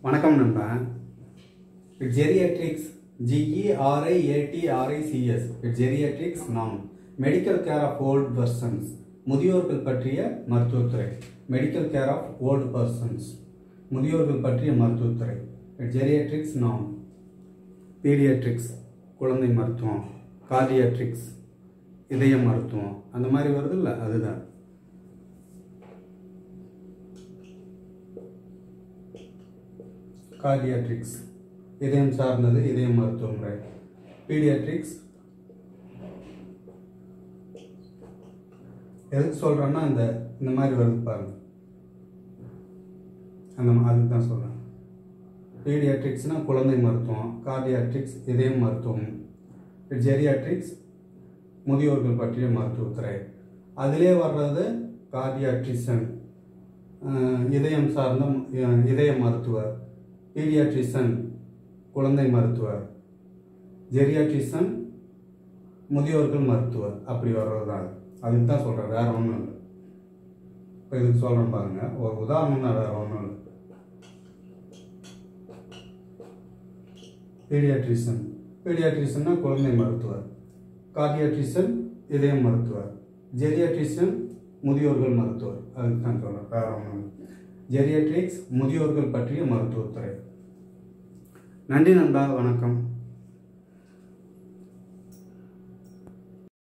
வணக்கம் நண்பா ஜெரியாட்ரிக்ஸ் ஜிஇஆர்ஐஏடிஆர்ஐசிஎஸ் ஜெரியாட்ரிக்ஸ் நாம் medical care of volt persons முதியோர்கள் பற்றிய மருத்துவத்துறை medical care of old persons முதியோர்கள் பற்றிய மருத்துவத்துறை ஜெரியாட்ரிக்ஸ் நாம் பீடியாட்ரிக்ஸ் குழந்தை மருத்துவம் கார்டியாட்ரிக்ஸ் இதய மருத்துவம் அந்த மாதிரி வருதுல்ல அதுதான் கார்டியாட்ரிக்ஸ் இதயம் சார்ந்தது இதய மருத்துவ முறை பீடியாட்ரிக்ஸ் எதுக்கு சொல்கிறேன்னா இந்த இந்த மாதிரி வருது பாருங்க அந்த மா- அதுக்கு தான் சொல்கிறேன் பீடியாட்ரிக்ஸ்னால் குழந்தை மருத்துவம் கார்டியாட்ரிக்ஸ் இதய மருத்துவம் ஜெரியாட்ரிக்ஸ் முதியோர்கள் பற்றிய மருத்துவத்துறை அதிலே வர்றது கார்டியாட்ரிஷன் இதயம் சார்ந்த அஹ், இதய மருத்துவர் பீடியாட்ரிஷன் குழந்தை மருத்துவர் ஜெரியாட்ரிஷன் முதியோர்கள் மருத்துவர் அப்படி வர்றது தான் அது. அதுக்கு தான் சொல்கிறேன் வேற ஒன்றும் இல்லை இப்போ இதுக்கு சொல்கிறேன் பாருங்க ஒரு உதாரணம் தான் வேற ஒன்றும் இல்லை பீடியாட்ரிஷன் பீடியாட்ரிஷன்னா குழந்தை மருத்துவர் கார்டியாட்ரிஷன் இதய மருத்துவர் ஜெரியாட்ரிஷன் முதியோர்கள் மருத்துவர் அதுக்கு தான் சொல்கிறேன் வேற ஒன்றும் இல்லை ஜெரியாட்ரிக்ஸ் முதியோர்கள் பற்றிய மருத்துவத்துறை நன்றி நண்பா வணக்கம்